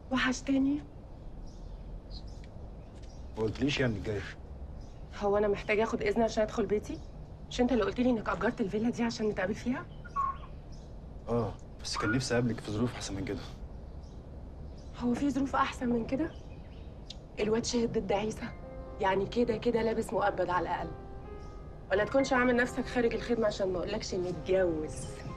وحشتني ما قلتليش يعني جاي هو انا محتاجه اخد اذن عشان ادخل بيتي مش انت اللي قلت لي انك اجرت الفيلا دي عشان نتقابل فيها اه بس كان نفسي اقابلك في ظروف احسن من كده هو في ظروف احسن من كده الواد شهد ضد عيسى يعني كده كده لابس مؤبد على الاقل ولا تكونش عامل نفسك خارج الخدمه عشان ما اقولكش نتجوز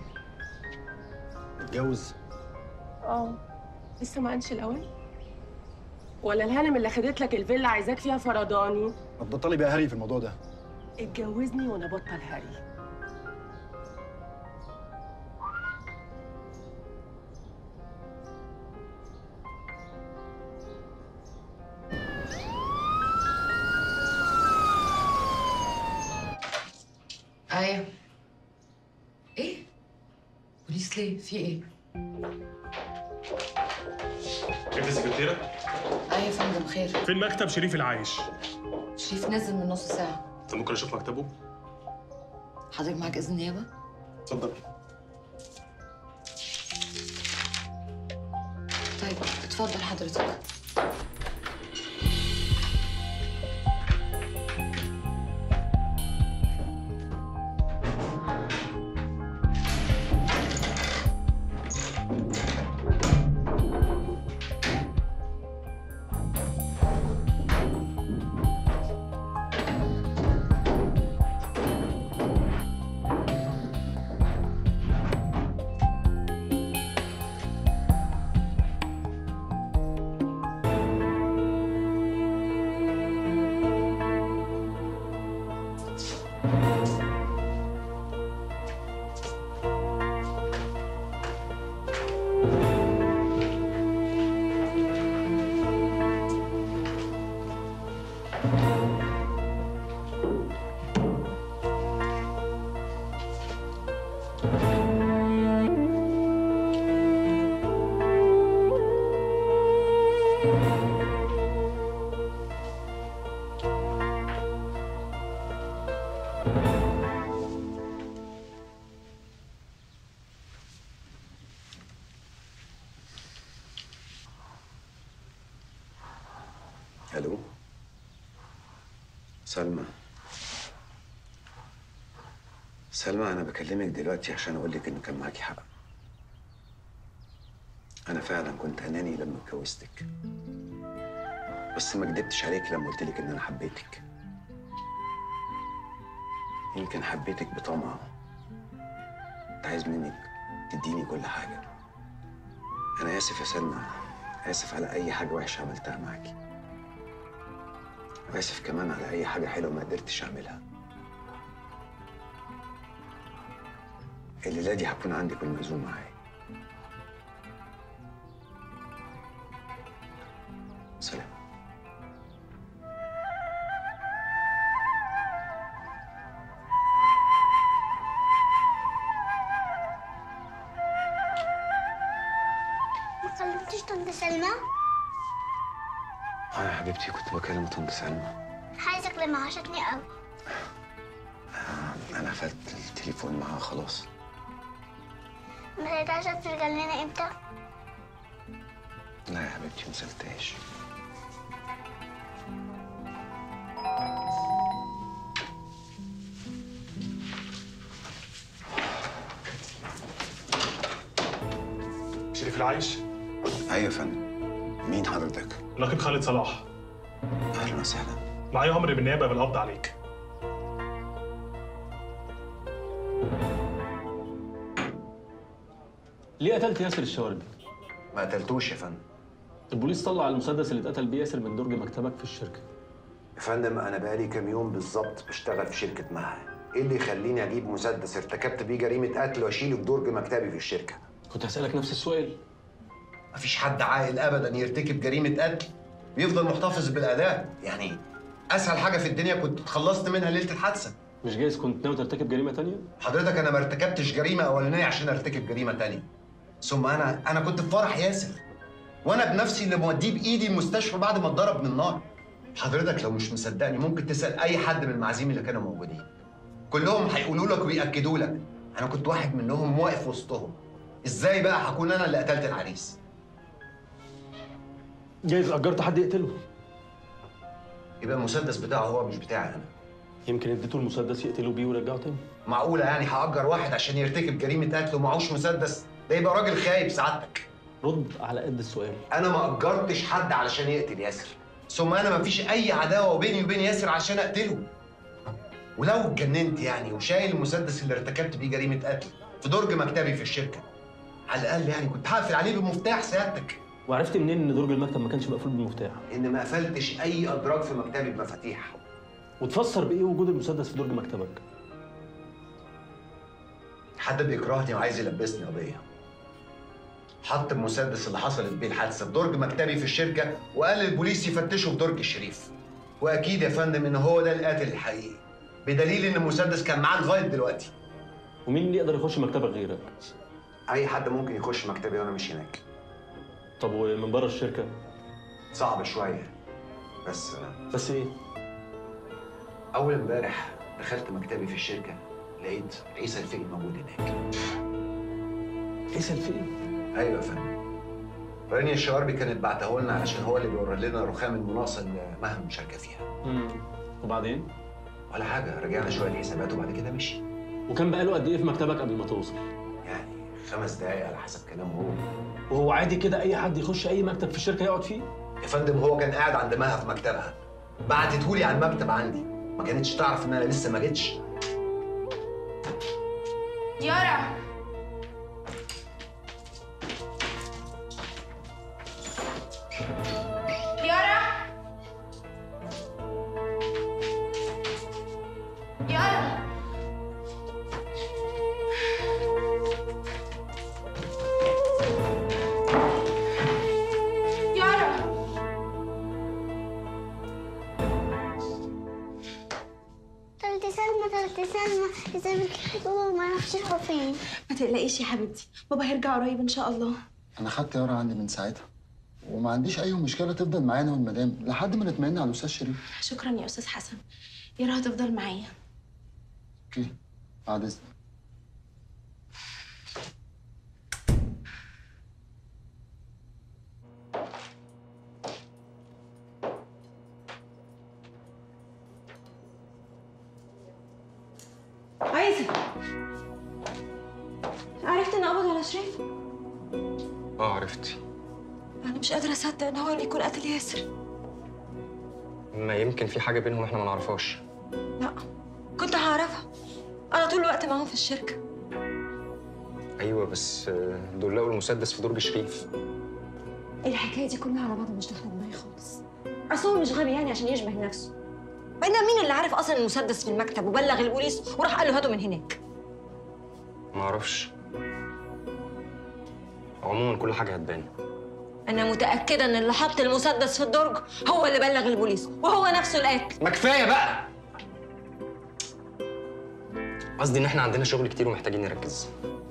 اتجوز اه لسه ما قالش الاول ولا الهانم اللي خدت لك الفيلا عايزاك فيها فرداني ما تبطلي بقى هري في الموضوع ده اتجوزني وانا بطل هري ايوه ايه بوليس ليه في ايه انت سكرتيرة؟ ايوه يا فندم خير فين مكتب شريف العايش؟ شريف نزل من نص ساعه طب ممكن اشوف مكتبه؟ حضرتك معاك اذن نيابه اتفضل طيب اتفضل حضرتك الو سلمى سلمى انا بكلمك دلوقتي عشان اقول لك ان كان معاكي حق انا فعلا كنت اناني لما اتجوزتك بس ما كدبتش عليك لما قلت لك ان انا حبيتك يمكن حبيتك بطمع كنت عايز منك تديني كل حاجه انا اسف يا سلمى اسف على اي حاجه وحشه عملتها معاكي واسف كمان على اي حاجه حلوه ما قدرتش اعملها الليله دي هكون عندك والمعزوم معايا سلام ما كلمتش طنط سلمى اه يا حبيبتي كنت بكلم طنط سلمى عايزة اكلمها وحشتني قوي آه، انا قفلت التليفون معاها خلاص ما تقدرش ترجع لنا امتى لا يا حبيبتي ما سالتهاش شريف العايش؟ ايوه يا فندم مين حضرتك نقيب خالد صلاح اهلا وسهلا معايا امر بالنيابه بالقبض عليك ليه قتلت ياسر الشواربي؟ ما قتلتوش يا فندم البوليس طلع المسدس اللي اتقتل بيه ياسر من درج مكتبك في الشركه يا فندم انا بقالي كام يوم بالظبط بشتغل في شركه معها ايه اللي يخليني اجيب مسدس ارتكبت بيه جريمه قتل واشيله في درج مكتبي في الشركه كنت هسألك نفس السؤال مفيش حد عاقل ابدا يرتكب جريمه قتل ويفضل محتفظ بالاداه يعني اسهل حاجه في الدنيا كنت اتخلصت منها ليله الحادثه مش جايز كنت ناوي ترتكب جريمه تانية؟ حضرتك انا ما ارتكبتش جريمه اولانيه عشان ارتكب جريمه تانية ثم انا انا كنت في فرح ياسر وانا بنفسي اللي موديه بايدي المستشفى بعد ما اتضرب من النار حضرتك لو مش مصدقني ممكن تسال اي حد من المعازيم اللي كانوا موجودين كلهم هيقولوا لك ويأكدوا لك انا كنت واحد منهم واقف وسطهم ازاي بقى هكون انا اللي قتلت العريس جايز اجرت حد يقتله يبقى المسدس بتاعه هو مش بتاعي انا يمكن اديته المسدس يقتله بيه ويرجعه تاني معقوله يعني هاجر واحد عشان يرتكب جريمه قتل ومعهوش مسدس ده يبقى راجل خايب سعادتك رد على قد السؤال انا ما اجرتش حد علشان يقتل ياسر ثم انا ما فيش اي عداوه بيني وبين ياسر عشان اقتله ولو اتجننت يعني وشايل المسدس اللي ارتكبت بيه جريمه قتل في درج مكتبي في الشركه على الاقل يعني كنت هقفل عليه بمفتاح سيادتك وعرفت منين ان درج المكتب ما كانش مقفول بالمفتاح ان ما قفلتش اي ادراج في مكتبي بمفاتيح وتفسر بايه وجود المسدس في درج مكتبك حد بيكرهني وعايز يلبسني قضيه حط المسدس اللي حصلت بيه الحادثه في درج مكتبي في الشركه وقال للبوليس يفتشوا في درج الشريف واكيد يا فندم ان هو ده القاتل الحقيقي بدليل ان المسدس كان معاه لغايه دلوقتي ومين اللي يقدر يخش مكتبك غيرك اي حد ممكن يخش مكتبي وانا مش هناك طب ومن بره الشركه صعب شويه بس بس ايه اول امبارح دخلت مكتبي في الشركه لقيت عيسى الفقي موجود هناك عيسى الفقي ايوه يا فندم رانيا الشواربي كانت بعته لنا علشان هو اللي بيورد لنا رخام المناقصه اللي مها مشاركه فيها امم وبعدين ولا حاجه رجعنا شويه الحسابات وبعد كده مشي وكان بقاله قد ايه في مكتبك قبل ما توصل يعني خمس دقايق على حسب كلامه هو وهو عادي كده اي حد يخش اي مكتب في الشركه يقعد فيه يا فندم هو كان قاعد عند مها في مكتبها بعتتهولي على المكتب عندي ما كانتش تعرف ان انا لسه ما جيتش يارا يارا يارا يارا تلت سلمى تلت سلمى إذا بتقولوا ما نعرفش هو فين ما تقلقيش يا حبيبتي بابا هيرجع قريب ان شاء الله انا خدت يارا عندي من ساعتها وما عنديش اي مشكله تفضل معانا والمدام لحد ما نطمئن على الاستاذ شريف شكرا يا استاذ حسن يارا هتفضل معايا اوكي بعد اذنك عايزه عرفت ان قبض على شريف اه عرفت انا مش قادره اصدق ان هو اللي يكون قتل ياسر ما يمكن في حاجه بينهم احنا ما نعرفهاش لا كنت هعرفها انا طول الوقت معاهم في الشركه ايوه بس آه، دول لقوا المسدس في درج شريف الحكايه دي كلها على بعض مش داخله دماغي خالص اصل هو مش غبي يعني عشان يشبه نفسه بعدين مين اللي عارف اصلا المسدس في المكتب وبلغ البوليس وراح قال له هاته من هناك ما اعرفش عموما كل حاجه هتبان انا متاكده ان اللي حط المسدس في الدرج هو اللي بلغ البوليس وهو نفسه القاتل ما كفايه بقى قصدي ان احنا عندنا شغل كتير ومحتاجين نركز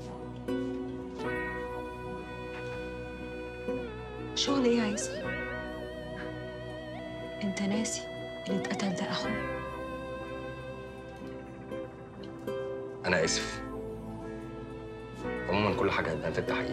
شغل ايه يا عيسى انت ناسي اللي اتقتل ده اخوه انا اسف عموما كل حاجه هتبان في التحقيق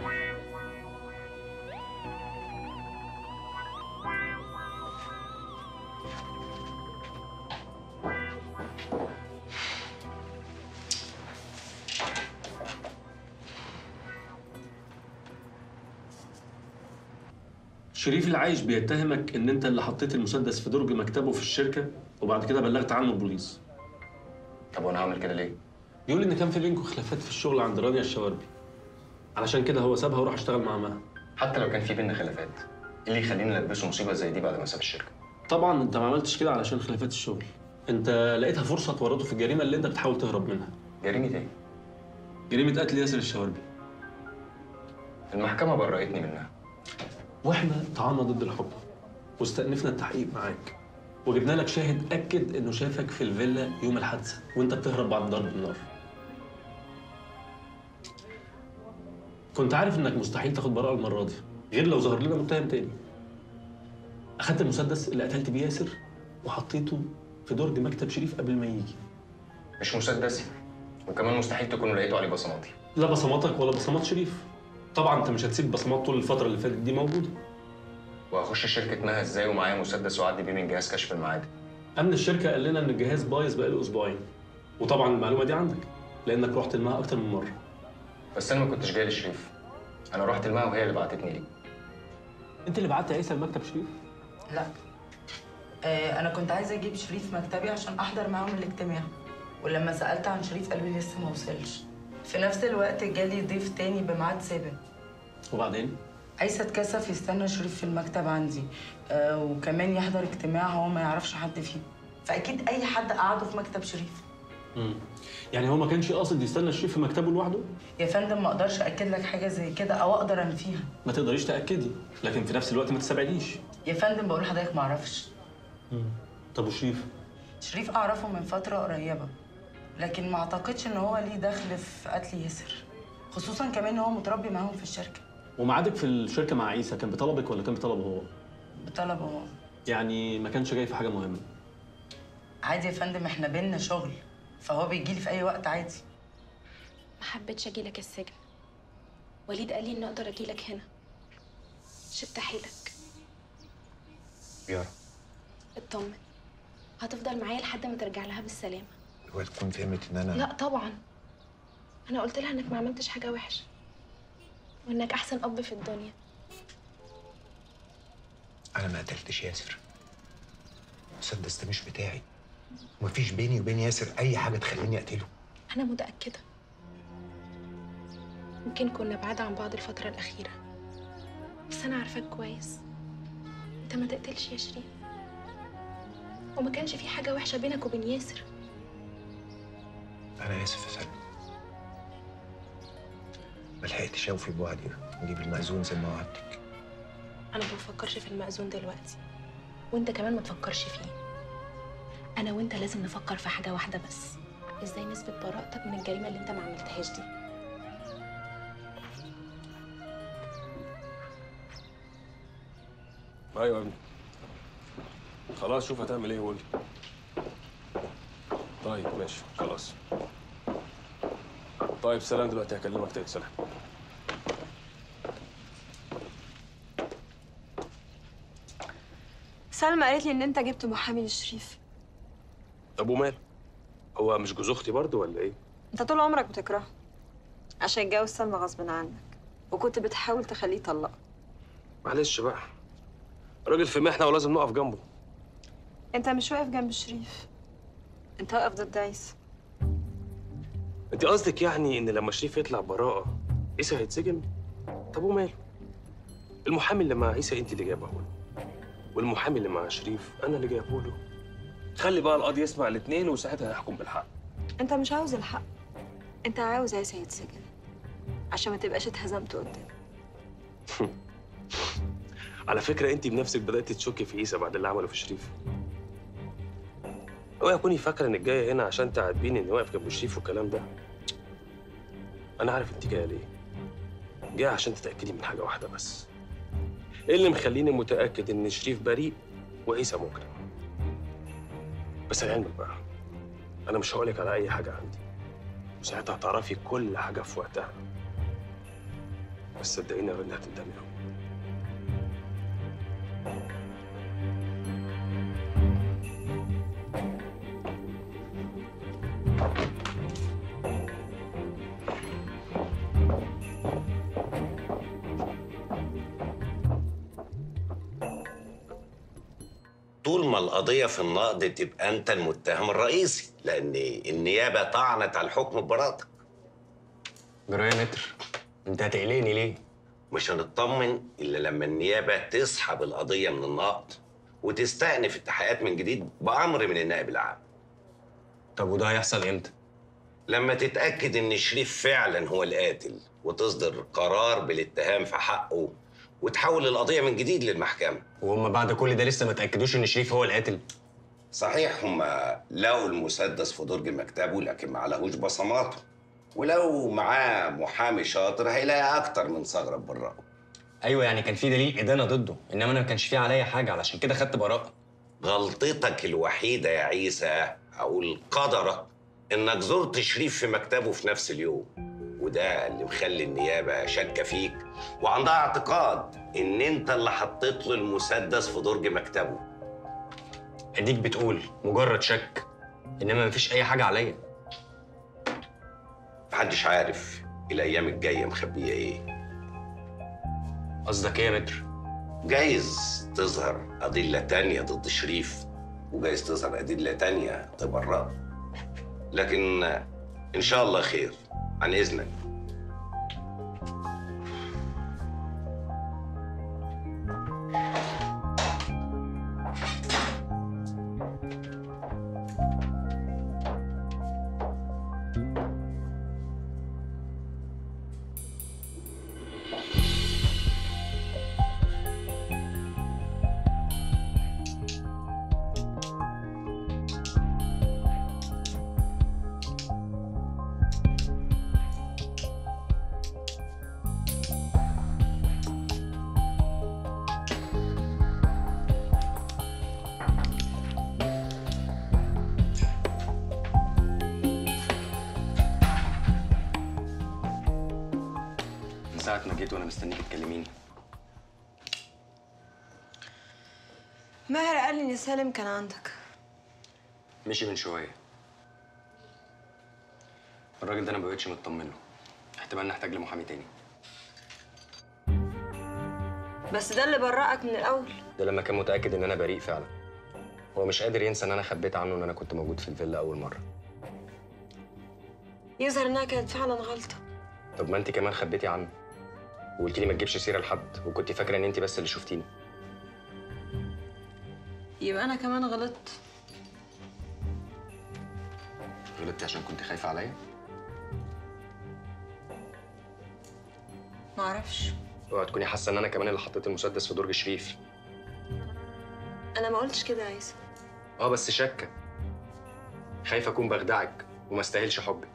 شريف العايش بيتهمك ان انت اللي حطيت المسدس في درج مكتبه في الشركه وبعد كده بلغت عنه البوليس طب وانا هعمل كده ليه بيقول ان كان في بينكم خلافات في الشغل عند رانيا الشواربي علشان كده هو سابها وراح اشتغل مع مها حتى لو كان في بينا خلافات ايه اللي يخليني نلبسه مصيبه زي دي بعد ما ساب الشركه طبعا انت ما عملتش كده علشان خلافات الشغل انت لقيتها فرصه تورطه في الجريمه اللي انت بتحاول تهرب منها جريمه ايه جريمه قتل ياسر الشواربي المحكمه برأتني منها واحنا طعنا ضد الحكم واستأنفنا التحقيق معاك وجبنا لك شاهد اكد انه شافك في الفيلا يوم الحادثه وانت بتهرب بعد ضرب النار كنت عارف انك مستحيل تاخد براءه المره دي غير لو ظهر لنا متهم تاني اخدت المسدس اللي قتلت بيه ياسر وحطيته في درج مكتب شريف قبل ما يجي مش مسدسي وكمان مستحيل تكونوا لقيتوا عليه بصماتي لا بصماتك ولا بصمات شريف طبعا انت مش هتسيب بصمات طول الفتره اللي فاتت دي موجوده وهخش شركه مها ازاي ومعايا مسدس واعدي بيه من جهاز كشف المعادن امن الشركه قال لنا ان الجهاز بايظ بقاله اسبوعين وطبعا المعلومه دي عندك لانك رحت المها اكتر من مره بس انا ما كنتش جاي لشريف انا رحت المها وهي اللي بعتتني ليه انت اللي بعت عيسى المكتب شريف لا آه انا كنت عايزه اجيب شريف مكتبي عشان احضر معاهم الاجتماع ولما سالت عن شريف قالوا لي لسه ما وصلش في نفس الوقت جالي ضيف تاني بميعاد سابق وبعدين عايزه اتكسف يستنى شريف في المكتب عندي آه وكمان يحضر اجتماع هو ما يعرفش حد فيه فاكيد اي حد قعده في مكتب شريف امم يعني هو ما كانش قاصد يستنى شريف في مكتبه لوحده يا فندم ما اقدرش اكد لك حاجه زي كده او اقدر انفيها ما تقدريش تاكدي لكن في نفس الوقت ما تستبعديش يا فندم بقول لحضرتك ما اعرفش طب وشريف شريف اعرفه من فتره قريبه لكن ما اعتقدش ان هو ليه دخل في قتل ياسر خصوصا كمان ان هو متربي معاهم في الشركه وميعادك في الشركه مع عيسى كان بطلبك ولا كان بطلبه هو بطلبه هو يعني ما كانش جاي في حاجه مهمه عادي يا فندم احنا بينا شغل فهو بيجيلي في اي وقت عادي ما حبيتش اجيلك السجن وليد قال لي اني اقدر اجيلك هنا شدت حيلك يارا اطمن هتفضل معايا لحد ما ترجع لها بالسلامه هو تكون فهمت ان انا لا طبعا انا قلت لها انك ما عملتش حاجه وحشه وانك احسن اب في الدنيا انا ما قتلتش ياسر المسدس ده مش بتاعي ومفيش بيني وبين ياسر اي حاجه تخليني اقتله انا متاكده يمكن كنا بعاد عن بعض الفتره الاخيره بس انا عارفاك كويس انت ما تقتلش يا شيرين وما كانش في حاجه وحشه بينك وبين ياسر انا اسف يا سلمى ما لحقتش اوفي بوعدي نجيب المأذون زي ما وعدتك انا ما بفكرش في المأذون دلوقتي وانت كمان ما تفكرش فيه انا وانت لازم نفكر في حاجه واحده بس ازاي نثبت براءتك من الجريمه اللي انت ما عملتهاش دي ايوه يا ابني خلاص شوف هتعمل ايه وقول لي طيب ماشي خلاص طيب سلام دلوقتي هكلمك تاني سلام سلمى قالت لي ان انت جبت محامي لشريف طب وماله هو مش جوز اختي برضه ولا ايه انت طول عمرك بتكرهه عشان اتجوز سلمى غصب عنك وكنت بتحاول تخليه يطلقك معلش بقى راجل في محنه ولازم نقف جنبه انت مش واقف جنب شريف انت واقف ضد عيسى انت قصدك يعني ان لما شريف يطلع براءه عيسى هيتسجن طب وماله المحامي اللي مع عيسى انت اللي جايبه له والمحامي اللي مع شريف انا اللي جايبه له خلي بقى القاضي يسمع الاثنين وساعتها هيحكم بالحق انت مش عاوز الحق انت عاوز عيسى يتسجن عشان ما تبقاش اتهزمت قدام على فكره انت بنفسك بدات تشكي في عيسى بعد اللي عمله في شريف اوعي تكوني فاكره انك جايه هنا عشان تعاتبيني اني واقف جنب شريف والكلام ده انا عارف انت جايه ليه جايه عشان تتاكدي من حاجه واحده بس ايه اللي مخليني متاكد ان شريف بريء وعيسى مجرم بس لعلمك بقى انا مش هقولك على اي حاجه عندي وساعتها هتعرفي كل حاجه في وقتها بس صدقيني يا غنى هتندمي أوي. طول ما القضية في النقد تبقى أنت المتهم الرئيسي لأن النيابة طعنت على الحكم ببراءتك جرايه متر انت هتقلقني ليه؟ مش هنطمن إلا لما النيابة تسحب القضية من النقد وتستأنف التحقيقات من جديد بأمر من النائب العام طب وده هيحصل امتى؟ لما تتأكد إن شريف فعلا هو القاتل وتصدر قرار بالاتهام في حقه وتحول القضية من جديد للمحكمة وهم بعد كل ده لسه ما تاكدوش ان شريف هو القاتل صحيح هم لقوا المسدس في درج مكتبه لكن ما عليهوش بصماته ولو معاه محامي شاطر هيلاقي أكتر من ثغرة براءه ايوه يعني كان في دليل ادانه ضده انما انا ما كانش فيه عليا حاجه علشان كده خدت براءه غلطتك الوحيدة يا عيسى أو قدرك إنك زرت شريف في مكتبه في نفس اليوم وده اللي مخلي النيابه شاكه فيك وعندها اعتقاد ان انت اللي حطيت له المسدس في درج مكتبه اديك بتقول مجرد شك انما مفيش اي حاجه عليا محدش عارف الايام الجايه مخبيه ايه قصدك ايه يا متر جايز تظهر أدلة تانية ضد شريف وجايز تظهر أدلة تانية تبرأه لكن إن شاء الله خير عن إذنك من ساعه ما جيت وانا مستنيك تكلميني ماهر قال لي ان سالم كان عندك مشي من شويه الراجل ده انا مبقتش مطمن له احتمال نحتاج لمحامي تاني بس ده اللي برأك من الاول ده لما كان متاكد ان انا بريء فعلا هو مش قادر ينسى ان انا خبيت عنه ان انا كنت موجود في الفيلا اول مره يظهر انها كانت فعلا غلطه طب ما انت كمان خبيتي عنه وقلت لي ما تجيبش سيره لحد وكنت فاكره ان انت بس اللي شفتيني يبقى انا كمان غلطت غلطتي عشان كنت خايفه عليا معرفش اوعي تكوني حاسه ان انا كمان اللي حطيت المسدس في درج شريف انا ما قلتش كده يا عيسى اه بس شاكه خايفه اكون بخدعك وما استاهلش حبك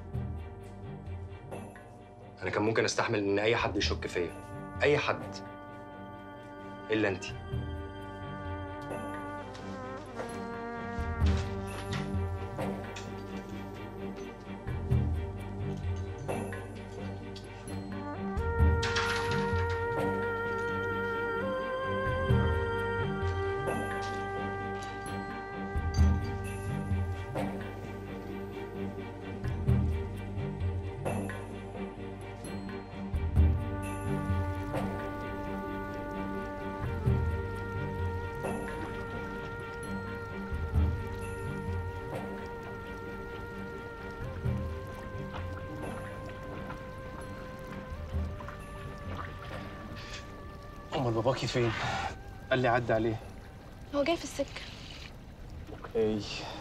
انا كان ممكن استحمل ان اي حد يشك فيا اي حد الا انت امال باباكي فين؟ قال لي عدى عليه هو جاي في السكه ايه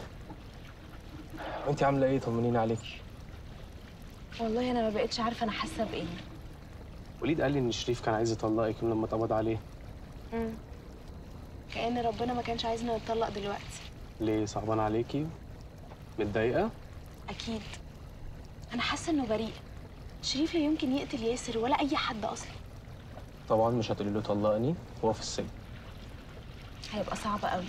وانت عامله ايه طمنيني عليكي والله انا ما بقتش عارفه انا حاسه بايه وليد قال لي ان شريف كان عايز يطلقك من لما اتقبض عليه امم كأن ربنا ما كانش عايزنا نتطلق دلوقتي ليه صعبان عليكي متضايقه اكيد انا حاسه انه بريء شريف لا يمكن يقتل ياسر ولا اي حد اصلا طبعا مش هتقولي له طلقني هو في السجن هيبقى صعب قوي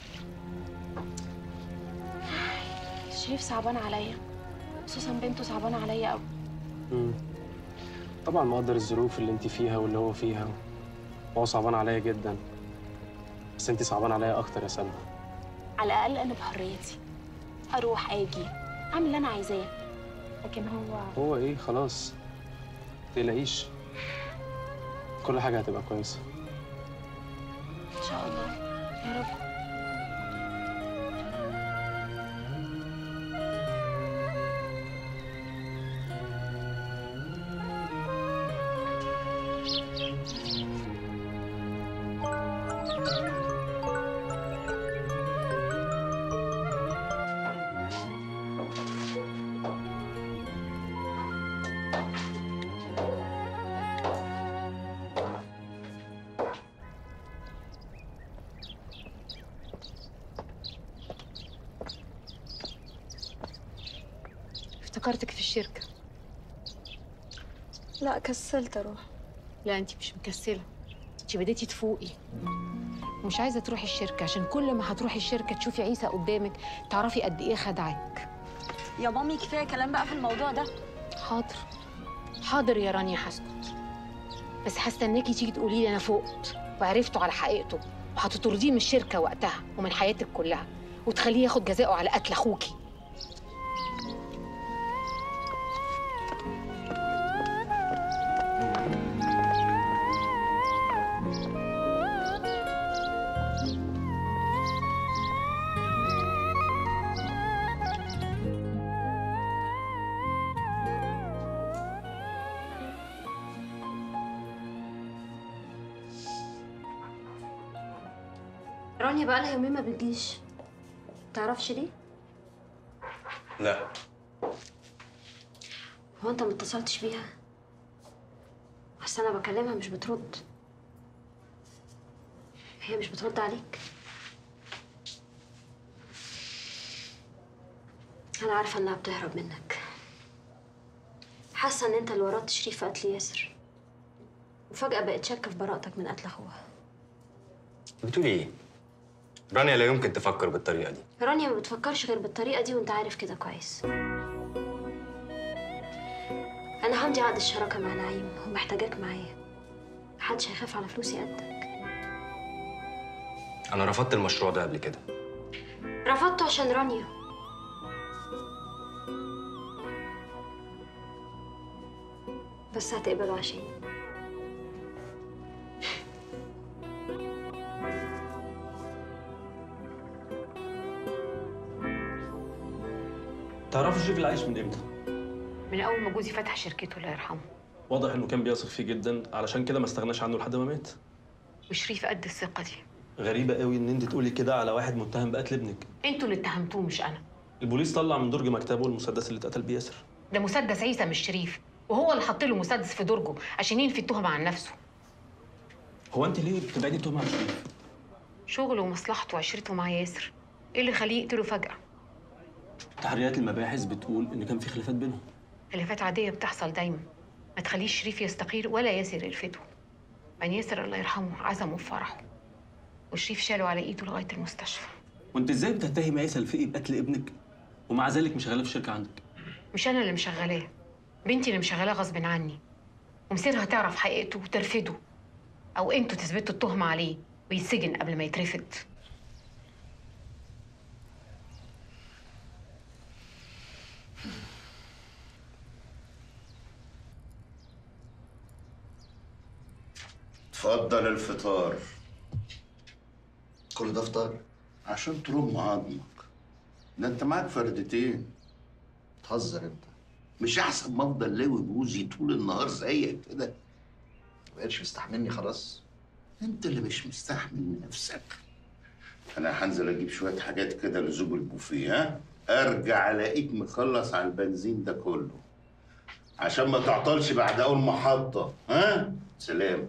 شريف صعبان عليا خصوصا بنته صعبانه عليا قوي مم. طبعا مقدر الظروف اللي انت فيها واللي هو فيها هو صعبان عليا جدا بس انت صعبان عليا اكتر يا سلمى على الاقل انا بحريتي اروح اجي اعمل اللي انا عايزاه لكن هو هو ايه خلاص متقلقيش كل حاجه هتبقى كويسه ان شاء الله يا رب افتكرتك في الشركه لا كسلت اروح لا انت مش مكسله انت بديتي تفوقي ومش عايزه تروحي الشركه عشان كل ما هتروحي الشركه تشوفي عيسى قدامك تعرفي قد ايه خدعك يا مامي كفايه كلام بقى في الموضوع ده حاضر حاضر يا رانيا هسكت بس هستناكي تيجي تقولي لي انا فقت وعرفته على حقيقته وهتطرديه من الشركه وقتها ومن حياتك كلها وتخليه ياخد جزاءه على قتل اخوكي رانيا بقى لها يومين ما بتجيش تعرفش ليه؟ لا هو انت ما اتصلتش بيها؟ اصل انا بكلمها مش بترد هي مش بترد عليك انا عارفه انها بتهرب منك حاسه ان انت اللي ورطت شريف في قتل ياسر وفجاه بقت شاكه في براءتك من قتل اخوها بتقولي ايه؟ رانيا لا يمكن تفكر بالطريقه دي رانيا ما بتفكرش غير بالطريقه دي وانت عارف كده كويس انا همضي عقد الشراكه مع نعيم ومحتاجاك معايا محدش هيخاف على فلوسي قدك انا رفضت المشروع ده قبل كده رفضته عشان رانيا بس هتقبله عشاني تعرفوا شريف العايش من امتى؟ من اول ما جوزي فتح شركته الله يرحمه واضح انه كان بيثق فيه جدا علشان كده ما استغناش عنه لحد ما مات وشريف قد الثقه دي غريبه قوي ان انت تقولي كده على واحد متهم بقتل ابنك انتوا اللي اتهمتوه مش انا البوليس طلع من درج مكتبه المسدس اللي اتقتل بيه ياسر ده مسدس عيسى مش شريف وهو اللي حط له مسدس في درجه عشان ينفي التهمه عن نفسه هو انت ليه بتبعدي التهمه عن شريف؟ شغله ومصلحته وعشرته مع ياسر ايه اللي خليه يقتله فجاه تحريات المباحث بتقول ان كان في خلافات بينهم خلافات عاديه بتحصل دايما ما تخليش شريف يستقيل ولا ياسر يرفضه يعني ياسر الله يرحمه عزمه في فرحه وشريف شاله على ايده لغايه المستشفى وانت ازاي بتتهم عيسى الفقي بقتل ابنك ومع ذلك مش شغاله في شركه عندك؟ مش انا اللي مشغلاه بنتي اللي مشغلاه غصب عني ومصيرها تعرف حقيقته وترفضه او انتوا تثبتوا التهمه عليه ويتسجن قبل ما يترفض اتفضل الفطار كل ده فطار عشان ترم عظمك ده انت معاك فردتين تهزر انت مش احسن ما افضل لاوي بوزي طول النهار زيك كده مبقتش مستحملني خلاص انت اللي مش مستحمل نفسك انا هنزل اجيب شويه حاجات كده لزوج البوفيه ها ارجع الاقيك مخلص على البنزين ده كله عشان ما تعطلش بعد اول محطه ها سلام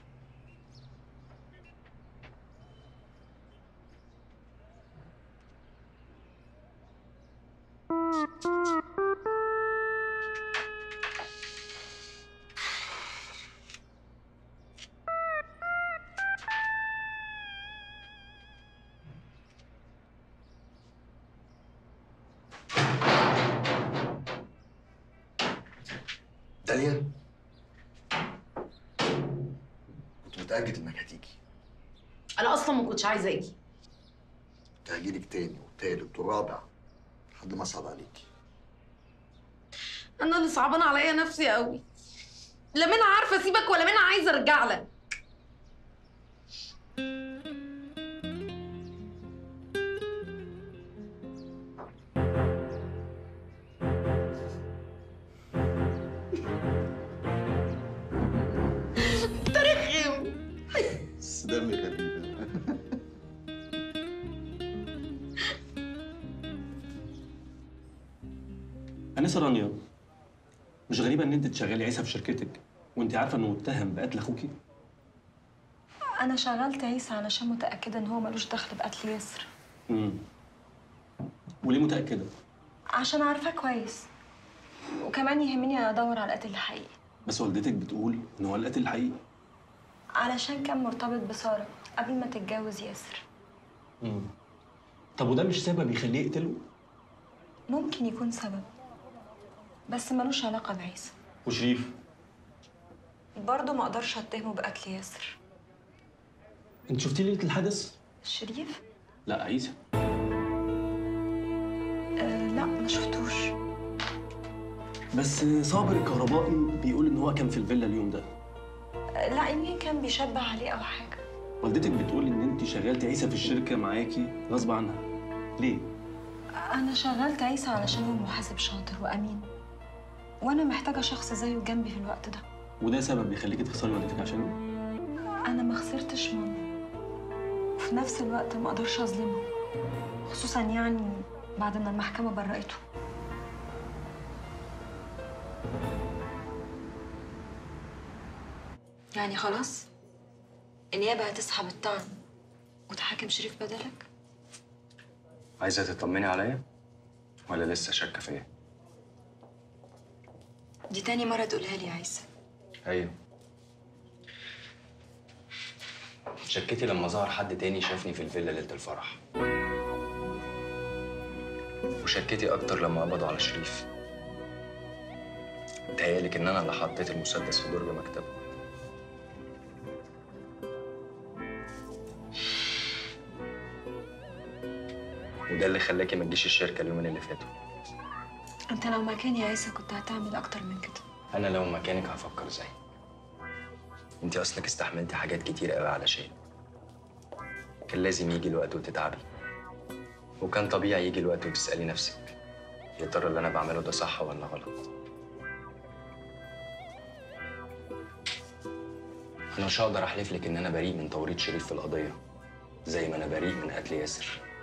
داليا كنت متأكد انك هتيجي انا اصلا ما كنتش عايزه اجي كنت هجيلك تاني وتالت ورابع لحد ما اصعب عليكي انا اللي صعبان عليا نفسي قوي لا منها عارفه اسيبك ولا منها عايزه ارجع لك انت رخم بس دمي خفيف انسه رانيا مش غريبه ان انت تشغلي عيسى في شركتك وانت عارفه انه متهم بقتل اخوكي انا شغلت عيسى علشان متاكده ان هو ملوش دخل بقتل ياسر امم وليه متاكده عشان عارفاه كويس وكمان يهمني ادور على القاتل الحقيقي بس والدتك بتقول ان هو القاتل الحقيقي علشان كان مرتبط بساره قبل ما تتجوز ياسر امم طب وده مش سبب يخليه يقتله ممكن يكون سبب بس ملوش علاقه بعيسى وشريف برضه ما اقدرش اتهمه بقتل ياسر انت شفتي ليله الحدث شريف لا عيسى آه لا ما شفتوش بس صابر الكهربائي بيقول ان هو كان في الفيلا اليوم ده آه لا يمكن كان بيشبه عليه او حاجه والدتك بتقول ان انت شغلتي عيسى في الشركه معاكي غصب عنها ليه انا شغلت عيسى علشان هو محاسب شاطر وامين وانا محتاجه شخص زيه جنبي في الوقت ده وده سبب بيخليكي تخسري والدتك عشانه انا ما خسرتش ماما وفي نفس الوقت ما اقدرش اظلمه خصوصا يعني بعد ما المحكمه برأته يعني خلاص النيابه هتسحب الطعن وتحاكم شريف بدلك عايزة تطمني عليا؟ ولا لسه شاكة فيا؟ دي تاني مره تقولها لي يا عيسى أيوه شكيتي لما ظهر حد تاني شافني في الفيلا ليلة الفرح وشكيتي أكتر لما قبضوا على شريف متهيألك إن أنا اللي حطيت المسدس في درج مكتبه وده اللي خلاكي ما تجيش الشركة اليومين اللي فاتوا انت لو مكاني يا عيسى كنت هتعمل اكتر من كده أنا لو مكانك هفكر زي أنت أصلك استحملتي حاجات كتير قوي علشان كان لازم يجي الوقت وتتعبي وكان طبيعي يجي الوقت وتسألي نفسك يا ترى اللي أنا بعمله ده صح ولا غلط أنا مش هقدر أحلف لك إن أنا بريء من توريط شريف في القضية زي ما أنا بريء من قتل ياسر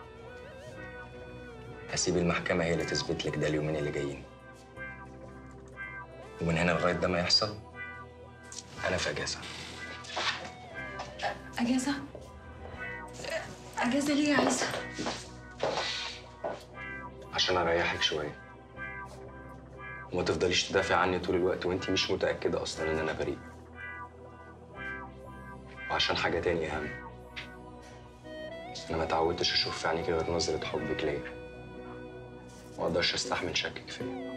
هسيب المحكمة هي اللي تثبت لك ده اليومين اللي جايين ومن هنا لغاية ده ما يحصل أنا في أجازة اجازه اجازه ليه يا عيسى عشان أريحك شوية وما تفضليش تدافع عني طول الوقت وانتي مش متأكدة أصلا إن أنا بريء وعشان حاجة تاني أهم أنا ما تعودتش أشوف في عينيكي غير نظرة حبك ليا ما أقدرش أستحمل شكك فيا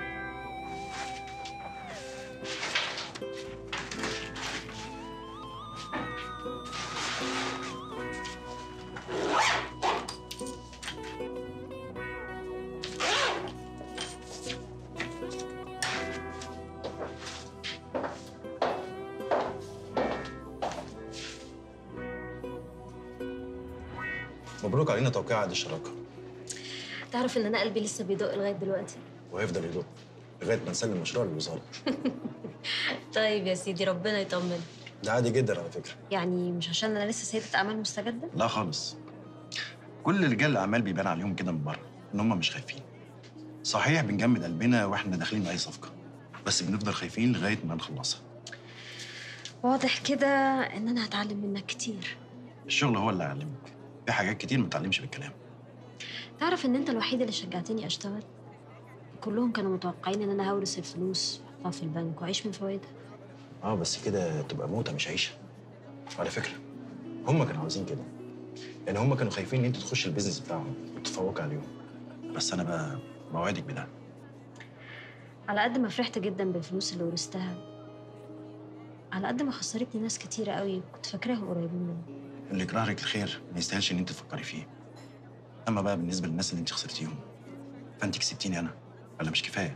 مبروك علينا توقيع عقد الشراكه تعرف ان انا قلبي لسه بيدق لغايه دلوقتي وهيفضل يدق لغايه ما نسلم المشروع للوزاره طيب يا سيدي ربنا يطمن ده عادي جدا على فكره يعني مش عشان انا لسه سيده اعمال مستجده لا خالص كل رجال الاعمال بيبان عليهم كده من بره ان هم مش خايفين صحيح بنجمد قلبنا واحنا داخلين اي صفقه بس بنفضل خايفين لغايه ما نخلصها واضح كده ان انا هتعلم منك كتير الشغل هو اللي هيعلمك في حاجات كتير ما تتعلمش بالكلام تعرف ان انت الوحيد اللي شجعتني اشتغل كلهم كانوا متوقعين ان انا هورث الفلوس واحطها في البنك واعيش من فوائدها اه بس كده تبقى موته مش عيشه على فكره هم كانوا عاوزين كده يعني هم كانوا خايفين ان انت تخش البيزنس بتاعهم وتتفوق عليهم بس انا بقى بوعدك بده على قد ما فرحت جدا بالفلوس اللي ورثتها على قد ما خسرتني ناس كتيرة قوي كنت فاكراهم قريبين مني اللي يكره لك الخير ما يستاهلش ان انت تفكري فيه اما بقى بالنسبه للناس اللي انت خسرتيهم فانت كسبتيني انا ولا مش كفايه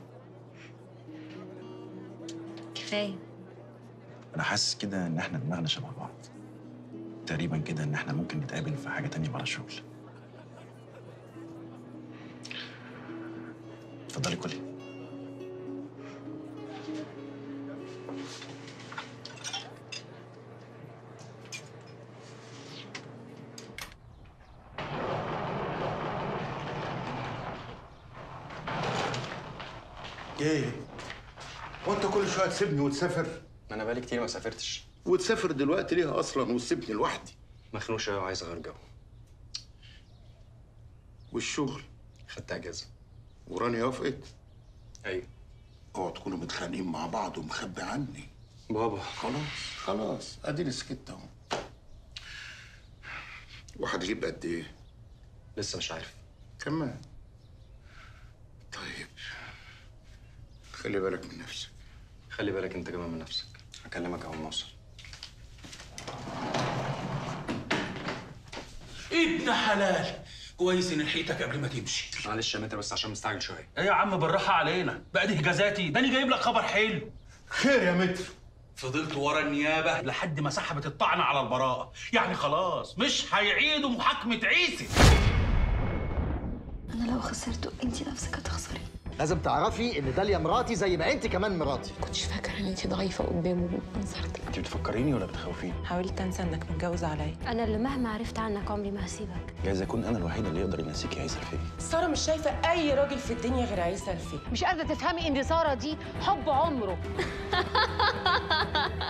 كفاية انا حاسس كده ان احنا دماغنا شبه بعض تقريبا كده ان احنا ممكن نتقابل في حاجه تانية بره الشغل اتفضلي كلي ايه وانت كل شويه تسيبني وتسافر ما أنا بقالي كتير ما سافرتش وتسافر دلوقتي ليه اصلا وتسيبني لوحدي مخنوق شوية وعايز أغير جو والشغل خدت أجازة ورانيا وافقت أيوه اوعوا تكونوا متخانقين مع بعض ومخبي عني بابا خلاص خلاص اديني سكت اهو وهتجيب قد ايه؟ لسه مش عارف كمان طيب خلي بالك من نفسك خلي بالك انت كمان من نفسك هكلمك اول ما اوصل ابن حلال كويس ان لحقتك قبل ما تمشي معلش يا متر بس عشان مستعجل شويه ايه يا عم بالراحه علينا بقى دي جزاتي ده انا جايب لك خبر حلو خير يا متر فضلت ورا النيابه لحد ما سحبت الطعن على البراءه يعني خلاص مش هيعيدوا محاكمه عيسى انا لو خسرته انت نفسك هتخسري لازم تعرفي ان داليا مراتي زي ما انت كمان مراتي كنتش فاكره ان انت ضعيفه قدامه بمنظرك انت بتفكريني ولا بتخوفيني حاولت انسى انك متجوز عليا انا اللي مهما عرفت عنك عمري ما هسيبك جايز اكون انا الوحيد اللي يقدر ينسيك عيسى الفقي ساره مش شايفه اي راجل في الدنيا غير عيسى الفقي مش قادره تفهمي ان ساره دي حب عمره